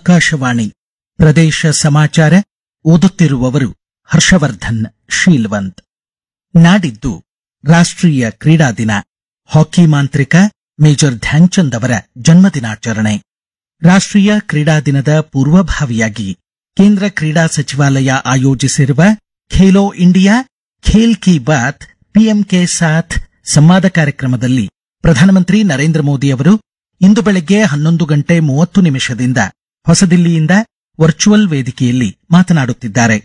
ಆಕಾಶವಾಣಿ ಪ್ರದೇಶ ಸಮಾಚಾರ ಓದುತ್ತಿರುವವರು ಹರ್ಷವರ್ಧನ್ ಶೀಲ್ವಂತ್ ನಾಡಿದ್ದು ರಾಷ್ಟ್ರೀಯ ಕ್ರೀಡಾ ದಿನ ಹಾಕಿ ಮಾಂತ್ರಿಕ ಮೇಜರ್ ಧ್ಯಾನ್ಚಂದ್ ಅವರ ಜನ್ಮದಿನಾಚರಣೆ ರಾಷ್ಟ್ರೀಯ ಕ್ರೀಡಾ ದಿನದ ಪೂರ್ವಭಾವಿಯಾಗಿ ಕೇಂದ್ರ ಕ್ರೀಡಾ ಸಚಿವಾಲಯ ಆಯೋಜಿಸಿರುವ ಖೇಲೋ ಇಂಡಿಯಾ ಖೇಲ್ ಕಿ ಬಾತ್ ಪಿಎಂ ಕೆ ಸಾಥ್ ಸಂವಾದ ಕಾರ್ಯಕ್ರಮದಲ್ಲಿ ಪ್ರಧಾನಮಂತ್ರಿ ನರೇಂದ್ರ ಮೋದಿ ಅವರು ಇಂದು ಬೆಳಗ್ಗೆ ಹನ್ನೊಂದು ಗಂಟೆ ಮೂವತ್ತು ನಿಮಿಷದಿಂದ ಹೊಸದಿಲ್ಲಿಯಿಂದ ವರ್ಚುವಲ್ ವೇದಿಕೆಯಲ್ಲಿ ಮಾತನಾಡುತ್ತಿದ್ದಾರೆ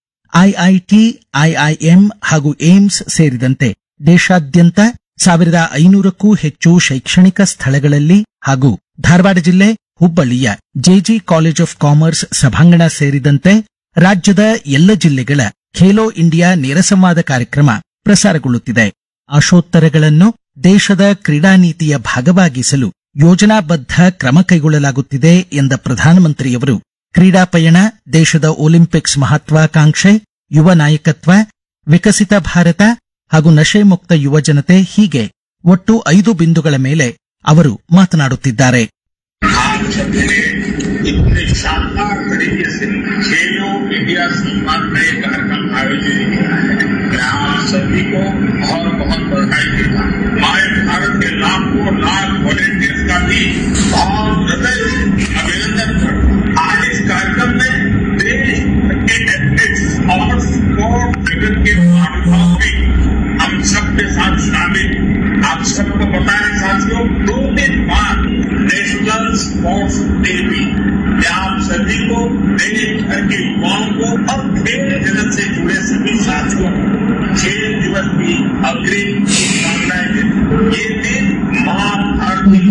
ಐಐಟಿ ಐಐಎಂ ಹಾಗೂ ಏಮ್ಸ್ ಸೇರಿದಂತೆ ದೇಶಾದ್ಯಂತ ಸಾವಿರದ ಐನೂರಕ್ಕೂ ಹೆಚ್ಚು ಶೈಕ್ಷಣಿಕ ಸ್ಥಳಗಳಲ್ಲಿ ಹಾಗೂ ಧಾರವಾಡ ಜಿಲ್ಲೆ ಹುಬ್ಬಳ್ಳಿಯ ಜೆಜಿ ಕಾಲೇಜ್ ಆಫ್ ಕಾಮರ್ಸ್ ಸಭಾಂಗಣ ಸೇರಿದಂತೆ ರಾಜ್ಯದ ಎಲ್ಲ ಜಿಲ್ಲೆಗಳ ಖೇಲೋ ಇಂಡಿಯಾ ನೇರ ಸಂವಾದ ಕಾರ್ಯಕ್ರಮ ಪ್ರಸಾರಗೊಳ್ಳುತ್ತಿದೆ ಆಶೋತ್ತರಗಳನ್ನು ದೇಶದ ಕ್ರೀಡಾ ನೀತಿಯ ಭಾಗವಾಗಿಸಲು ಯೋಜನಾಬದ್ಧ ಕ್ರಮ ಕೈಗೊಳ್ಳಲಾಗುತ್ತಿದೆ ಎಂದ ಪ್ರಧಾನಮಂತ್ರಿಯವರು ಕ್ರೀಡಾ ಪಯಣ ದೇಶದ ಒಲಿಂಪಿಕ್ಸ್ ಮಹತ್ವಾಕಾಂಕ್ಷೆ ಯುವ ನಾಯಕತ್ವ ವಿಕಸಿತ ಭಾರತ ಹಾಗೂ ನಶೆ ಮುಕ್ತ ಯುವ ಜನತೆ ಹೀಗೆ ಒಟ್ಟು ಐದು ಬಿಂದುಗಳ ಮೇಲೆ ಅವರು ಮಾತನಾಡುತ್ತಿದ್ದಾರೆ आप सभी ने इतने शानदार तरीके से खेलो इंडिया सम्मान में एक कार्यक्रम आयोजित किया है मैं आप सभी को बहुत बहुत बधाई देता हूं माए भारत के लाखों लाख वॉलेंटियर्स का भी बहुत हृदय से अभिनंदन करता हूं। आज इस कार्यक्रम में देश के एथलेट्स और स्पोर्ट जगत के महानुभाव भी हम सबके साथ शामिल आप सबको पता है साथियों दो दिन बाद नेशनल स्पोर्ट्स डे भी मैं आप सभी को देश भर के युवाओं को और खेल जगत से जुड़े सभी साथियों को खेल दिवस की अग्रिम शुभकामनाएं देता हूं। ये दिन महाभारती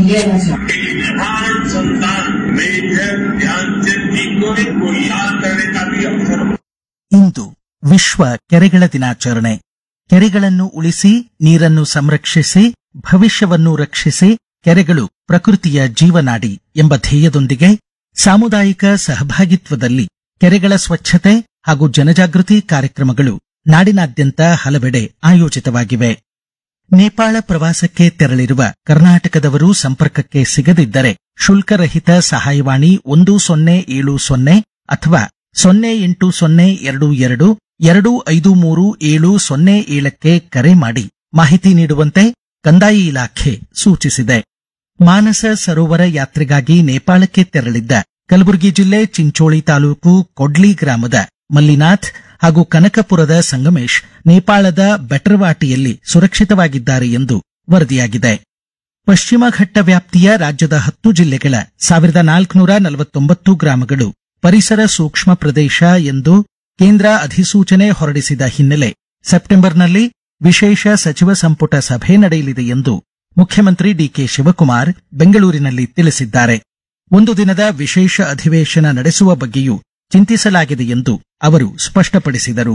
एक महान संतान मेजर ध्यानचंद जी को को याद करने का भी अवसर ಇಂದು ವಿಶ್ವ ಕೆರೆಗಳ ದಿನಾಚರಣೆ ಕೆರೆಗಳನ್ನು ಉಳಿಸಿ ನೀರನ್ನು ಸಂರಕ್ಷಿಸಿ ಭವಿಷ್ಯವನ್ನು ರಕ್ಷಿಸಿ ಕೆರೆಗಳು ಪ್ರಕೃತಿಯ ಜೀವನಾಡಿ ಎಂಬ ಧ್ಯೇಯದೊಂದಿಗೆ ಸಾಮುದಾಯಿಕ ಸಹಭಾಗಿತ್ವದಲ್ಲಿ ಕೆರೆಗಳ ಸ್ವಚ್ಛತೆ ಹಾಗೂ ಜನಜಾಗೃತಿ ಕಾರ್ಯಕ್ರಮಗಳು ನಾಡಿನಾದ್ಯಂತ ಹಲವೆಡೆ ಆಯೋಜಿತವಾಗಿವೆ ನೇಪಾಳ ಪ್ರವಾಸಕ್ಕೆ ತೆರಳಿರುವ ಕರ್ನಾಟಕದವರು ಸಂಪರ್ಕಕ್ಕೆ ಸಿಗದಿದ್ದರೆ ಶುಲ್ಕರಹಿತ ಸಹಾಯವಾಣಿ ಒಂದು ಸೊನ್ನೆ ಏಳು ಸೊನ್ನೆ ಅಥವಾ ಸೊನ್ನೆ ಎಂಟು ಸೊನ್ನೆ ಎರಡು ಎರಡು ಎರಡು ಐದು ಮೂರು ಏಳು ಸೊನ್ನೆ ಏಳಕ್ಕೆ ಕರೆ ಮಾಡಿ ಮಾಹಿತಿ ನೀಡುವಂತೆ ಕಂದಾಯ ಇಲಾಖೆ ಸೂಚಿಸಿದೆ ಮಾನಸ ಸರೋವರ ಯಾತ್ರೆಗಾಗಿ ನೇಪಾಳಕ್ಕೆ ತೆರಳಿದ್ದ ಕಲಬುರಗಿ ಜಿಲ್ಲೆ ಚಿಂಚೋಳಿ ತಾಲೂಕು ಕೊಡ್ಲಿ ಗ್ರಾಮದ ಮಲ್ಲಿನಾಥ್ ಹಾಗೂ ಕನಕಪುರದ ಸಂಗಮೇಶ್ ನೇಪಾಳದ ಬೆಟರ್ವಾಟಿಯಲ್ಲಿ ಸುರಕ್ಷಿತವಾಗಿದ್ದಾರೆ ಎಂದು ವರದಿಯಾಗಿದೆ ಪಶ್ಚಿಮ ಘಟ್ಟ ವ್ಯಾಪ್ತಿಯ ರಾಜ್ಯದ ಹತ್ತು ಜಿಲ್ಲೆಗಳ ಸಾವಿರದ ನಾಲ್ಕುನೂರ ನಲವತ್ತೊಂಬತ್ತು ಗ್ರಾಮಗಳು ಪರಿಸರ ಸೂಕ್ಷ್ಮ ಪ್ರದೇಶ ಎಂದು ಕೇಂದ್ರ ಅಧಿಸೂಚನೆ ಹೊರಡಿಸಿದ ಹಿನ್ನೆಲೆ ಸೆಪ್ಟೆಂಬರ್ನಲ್ಲಿ ವಿಶೇಷ ಸಚಿವ ಸಂಪುಟ ಸಭೆ ನಡೆಯಲಿದೆ ಎಂದು ಮುಖ್ಯಮಂತ್ರಿ ಡಿಕೆ ಶಿವಕುಮಾರ್ ಬೆಂಗಳೂರಿನಲ್ಲಿ ತಿಳಿಸಿದ್ದಾರೆ ಒಂದು ದಿನದ ವಿಶೇಷ ಅಧಿವೇಶನ ನಡೆಸುವ ಬಗ್ಗೆಯೂ ಚಿಂತಿಸಲಾಗಿದೆ ಎಂದು ಅವರು ಸ್ಪಷ್ಟಪಡಿಸಿದರು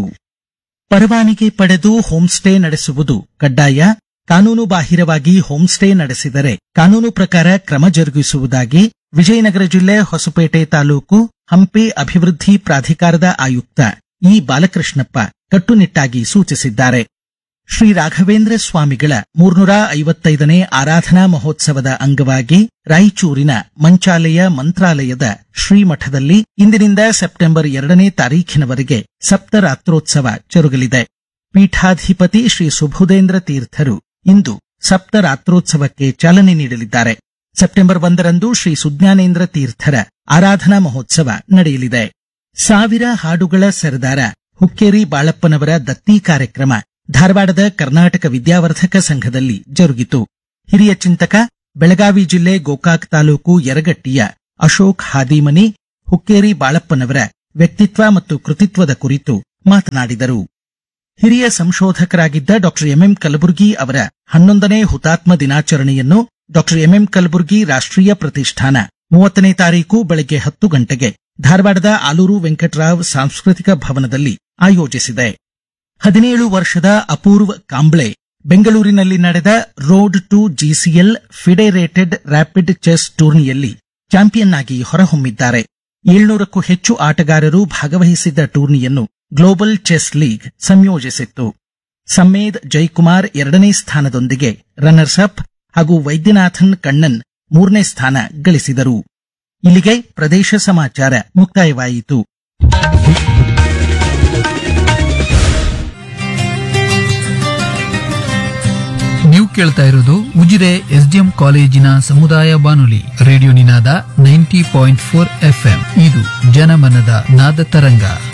ಪರವಾನಗಿ ಪಡೆದು ಹೋಂಸ್ಟೇ ನಡೆಸುವುದು ಕಡ್ಡಾಯ ಕಾನೂನು ಬಾಹಿರವಾಗಿ ಹೋಂಸ್ಟೇ ನಡೆಸಿದರೆ ಕಾನೂನು ಪ್ರಕಾರ ಕ್ರಮ ಜರುಗಿಸುವುದಾಗಿ ವಿಜಯನಗರ ಜಿಲ್ಲೆ ಹೊಸಪೇಟೆ ತಾಲೂಕು ಹಂಪಿ ಅಭಿವೃದ್ಧಿ ಪ್ರಾಧಿಕಾರದ ಆಯುಕ್ತ ಇ ಬಾಲಕೃಷ್ಣಪ್ಪ ಕಟ್ಟುನಿಟ್ಟಾಗಿ ಸೂಚಿಸಿದ್ದಾರೆ ಶ್ರೀ ರಾಘವೇಂದ್ರ ಸ್ವಾಮಿಗಳ ಮೂರ್ನೂರ ಐವತ್ತೈದನೇ ಆರಾಧನಾ ಮಹೋತ್ಸವದ ಅಂಗವಾಗಿ ರಾಯಚೂರಿನ ಮಂಚಾಲಯ ಮಂತ್ರಾಲಯದ ಶ್ರೀಮಠದಲ್ಲಿ ಇಂದಿನಿಂದ ಸೆಪ್ಟೆಂಬರ್ ಎರಡನೇ ತಾರೀಖಿನವರೆಗೆ ಸಪ್ತರಾತ್ರೋತ್ಸವ ಜರುಗಲಿದೆ ಪೀಠಾಧಿಪತಿ ಶ್ರೀ ಸುಬುಧೇಂದ್ರ ತೀರ್ಥರು ಇಂದು ಸಪ್ತರಾತ್ರೋತ್ಸವಕ್ಕೆ ಚಾಲನೆ ನೀಡಲಿದ್ದಾರೆ ಸೆಪ್ಟೆಂಬರ್ ಒಂದರಂದು ಶ್ರೀ ಸುಜ್ಞಾನೇಂದ್ರ ತೀರ್ಥರ ಆರಾಧನಾ ಮಹೋತ್ಸವ ನಡೆಯಲಿದೆ ಸಾವಿರ ಹಾಡುಗಳ ಸರದಾರ ಹುಕ್ಕೇರಿ ಬಾಳಪ್ಪನವರ ದತ್ತಿ ಕಾರ್ಯಕ್ರಮ ಧಾರವಾಡದ ಕರ್ನಾಟಕ ವಿದ್ಯಾವರ್ಧಕ ಸಂಘದಲ್ಲಿ ಜರುಗಿತು ಹಿರಿಯ ಚಿಂತಕ ಬೆಳಗಾವಿ ಜಿಲ್ಲೆ ಗೋಕಾಕ್ ತಾಲೂಕು ಯರಗಟ್ಟಿಯ ಅಶೋಕ್ ಹಾದಿಮನಿ ಹುಕ್ಕೇರಿ ಬಾಳಪ್ಪನವರ ವ್ಯಕ್ತಿತ್ವ ಮತ್ತು ಕೃತಿತ್ವದ ಕುರಿತು ಮಾತನಾಡಿದರು ಹಿರಿಯ ಸಂಶೋಧಕರಾಗಿದ್ದ ಡಾಕ್ಟರ್ ಎಂಎಂ ಕಲಬುರ್ಗಿ ಅವರ ಹನ್ನೊಂದನೇ ಹುತಾತ್ಮ ದಿನಾಚರಣೆಯನ್ನು ಡಾಕ್ಟರ್ ಎಂಎಂ ಕಲಬುರ್ಗಿ ರಾಷ್ಟ್ರೀಯ ಪ್ರತಿಷ್ಠಾನ ಮೂವತ್ತನೇ ತಾರೀಕು ಬೆಳಗ್ಗೆ ಹತ್ತು ಗಂಟೆಗೆ ಧಾರವಾಡದ ಆಲೂರು ವೆಂಕಟರಾವ್ ಸಾಂಸ್ಕೃತಿಕ ಭವನದಲ್ಲಿ ಆಯೋಜಿಸಿದೆ ಹದಿನೇಳು ವರ್ಷದ ಅಪೂರ್ವ್ ಕಾಂಬ್ಳೆ ಬೆಂಗಳೂರಿನಲ್ಲಿ ನಡೆದ road to GCL FIDE rated rapid chess ಟೂರ್ನಿಯಲ್ಲಿ ಚಾಂಪಿಯನ್ ಆಗಿ ಹೊರಹೊಮ್ಮಿದ್ದಾರೆ ಏಳ್ನೂರಕ್ಕೂ ಹೆಚ್ಚು ಆಟಗಾರರು ಭಾಗವಹಿಸಿದ್ದ ಟೂರ್ನಿಯನ್ನು ಗ್ಲೋಬಲ್ ಚೆಸ್ ಲೀಗ್ ಸಂಯೋಜಿಸಿತ್ತು ಸಮ್ಮೇದ್ ಜೈಕುಮಾರ್ ಎರಡನೇ ಸ್ಥಾನದೊಂದಿಗೆ ರನ್ನರ್ಸ್ ಅಪ್ ಹಾಗೂ ವೈದ್ಯನಾಥನ್ ಕಣ್ಣನ್ ಮೂರನೇ ಸ್ಥಾನ ಗಳಿಸಿದರು ಇಲ್ಲಿಗೆ ಪ್ರದೇಶ ಸಮಾಚಾರ ಮುಕ್ತಾಯವಾಯಿತು ನೀವು ಕೇಳ್ತಾ ಇರೋದು ಉಜಿರೆ ಎಸ್ಡಿಎಂ ಕಾಲೇಜಿನ ಸಮುದಾಯ ಬಾನುಲಿ radio Ninada ninety point four FM ಇದು ಜನಮನದ ನಾದ ತರಂಗ